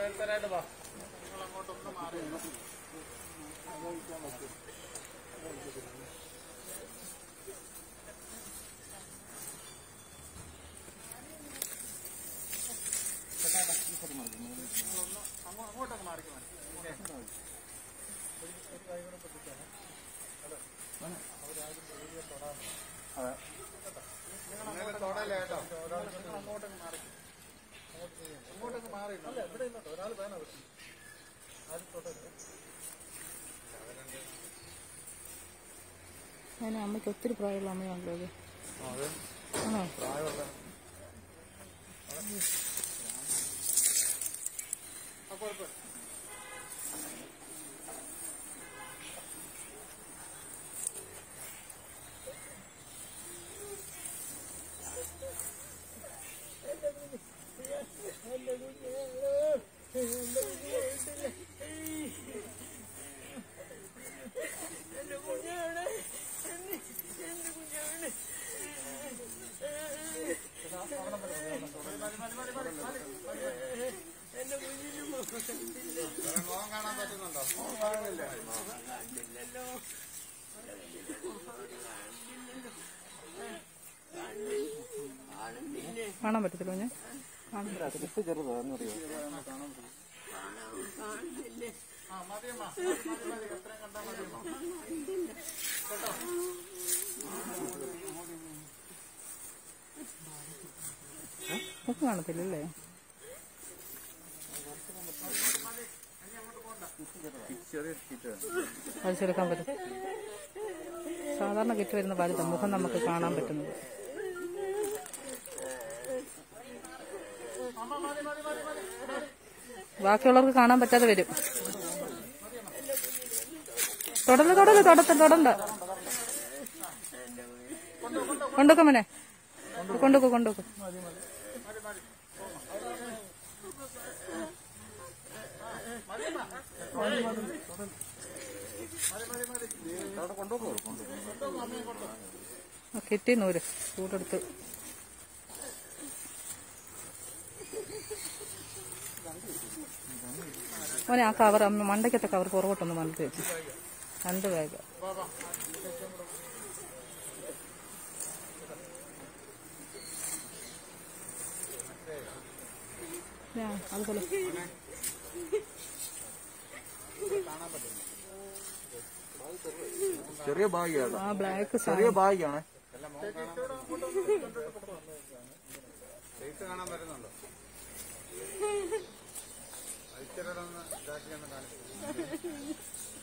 ഓരോരുത്തരായിട്ട് വാ ഞാൻ അമ്മയ്ക്ക് ഒത്തിരി പ്രായമുള്ള അമ്മയാണല്ലോ ഇത് ആണോ മോൻ കാണാൻ പറ്റുന്നുണ്ടോ മോൻ കാണുന്നില്ലേ കാണാൻ പറ്റത്തില്ല ഞാൻ ആ മതിയമ്മ മതി മതി മതി എത്രയും കണ്ടാൽ മതിയമ്മ നമുക്ക് കാണത്തില്ലല്ലേ വലിച്ചെടുക്കാൻ പറ്റും സാധാരണ കിറ്റ് വരുന്ന വലുത് മുഖം നമുക്ക് കാണാൻ പറ്റുന്നത് ബാക്കിയുള്ളവർക്ക് കാണാൻ പറ്റാതെ വരും തുടർന്ന് തുടർന്ന് തുടർന്ന് തുടണ്ട കൊണ്ടുവെക്ക മോനെ കൊണ്ടുവെക്കു കൊണ്ടുവെക്കു കിട്ടി നൂര് ചൂടെടുത്ത് മോനെ ആ കവർ അമ്മ മണ്ടയ്ക്കത്തെ കവർ പുറകോട്ടൊന്ന് മണ്ടത്ത് വെച്ചു രണ്ട് ബാഗ് ആ, അതുപോലെ ചെറിയ ബാഗാണ് ആ ബ്ലാക്ക് ചെറിയ ബാഗാണ് ലേറ്റ് കാണാൻ പറ്റുന്നുണ്ടോ അയച്ചിരടെ ഒന്ന് ഇതാക്കി ഒന്ന് കാണിച്ചു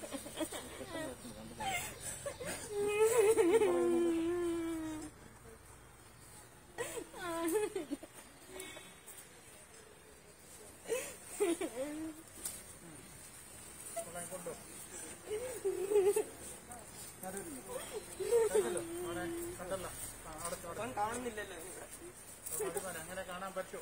അങ്ങനെ കാണാൻ പറ്റുമോ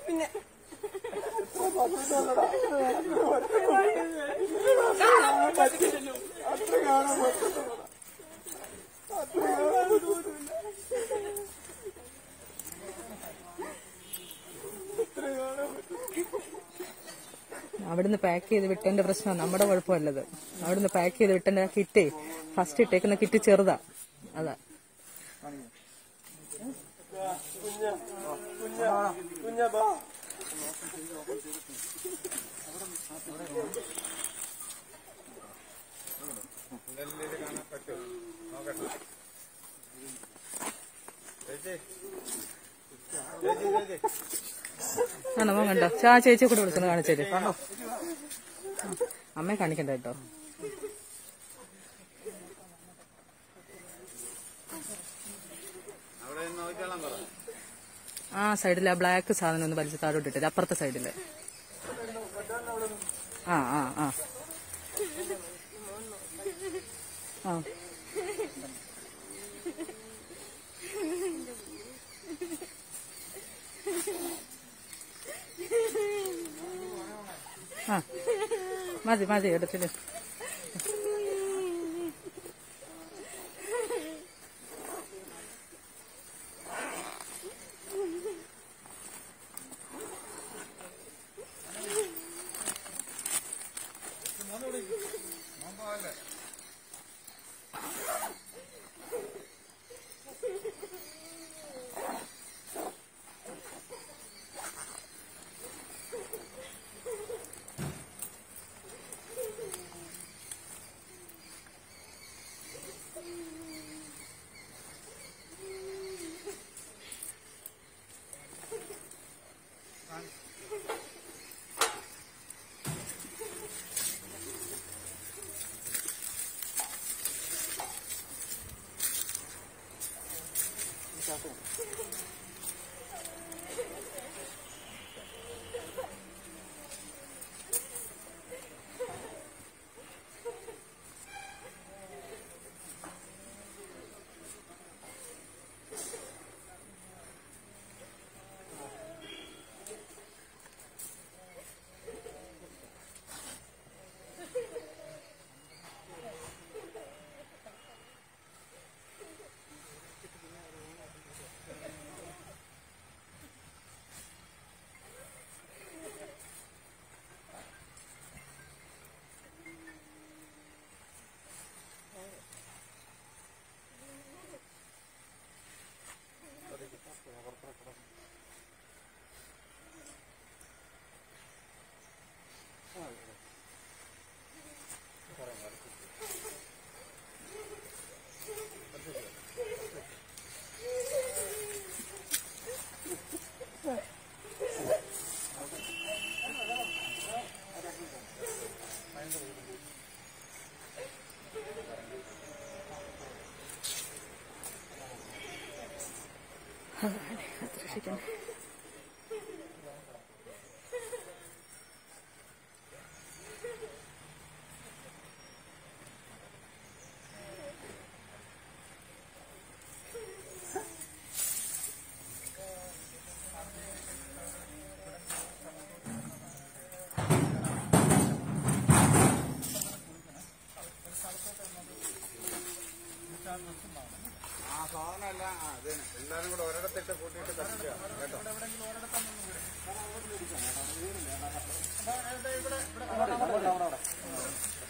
അവിടുന്ന് പാക്ക് ചെയ്ത് വിട്ടതിന്റെ പ്രശ്നം നമ്മുടെ കുഴപ്പമല്ലത് അവിടുന്ന് പാക്ക് ചെയ്ത് വിട്ടതിന്റെ ആ കിറ്റേ ഫസ്റ്റ് ഇട്ടേക്കുന്ന കിറ്റ് ചെറുതാ അതാ നെല്ലില് കാണാൻ പറ്റുമോ നോക്കട്ടെ ചേച്ചി ചേച്ചി ചേച്ചി ആ നമ്മ കണ്ടോ ചാ ചേച്ചിയെ കൂടെ വിളിച്ചൊന്ന് കാണിച്ചേര് കണ്ടോ അമ്മയെ കാണിക്കണ്ട കേട്ടോ അവിടെ നിന്ന് നോക്കിക്കോളാൻ പറ ആ സൈഡിൽ ആ ബ്ലാക്ക് സാധനം ഒന്ന് വലിച്ച് താഴോട്ട് ഇട്ടത് അപ്പുറത്തെ സൈഡില് ആ ആ ആ ആ ആ മതി മതി എടുത്തിട്ട് രക്ഷിക്കണം ആ സാധനം എല്ലാം ആ അത് തന്നെ. എല്ലാരും കൂടെ ഒരിടത്തിട്ട് കൂട്ടിയിട്ട് കത്തിക്കുക കേട്ടോ ഇവിടെ ഇവിടെ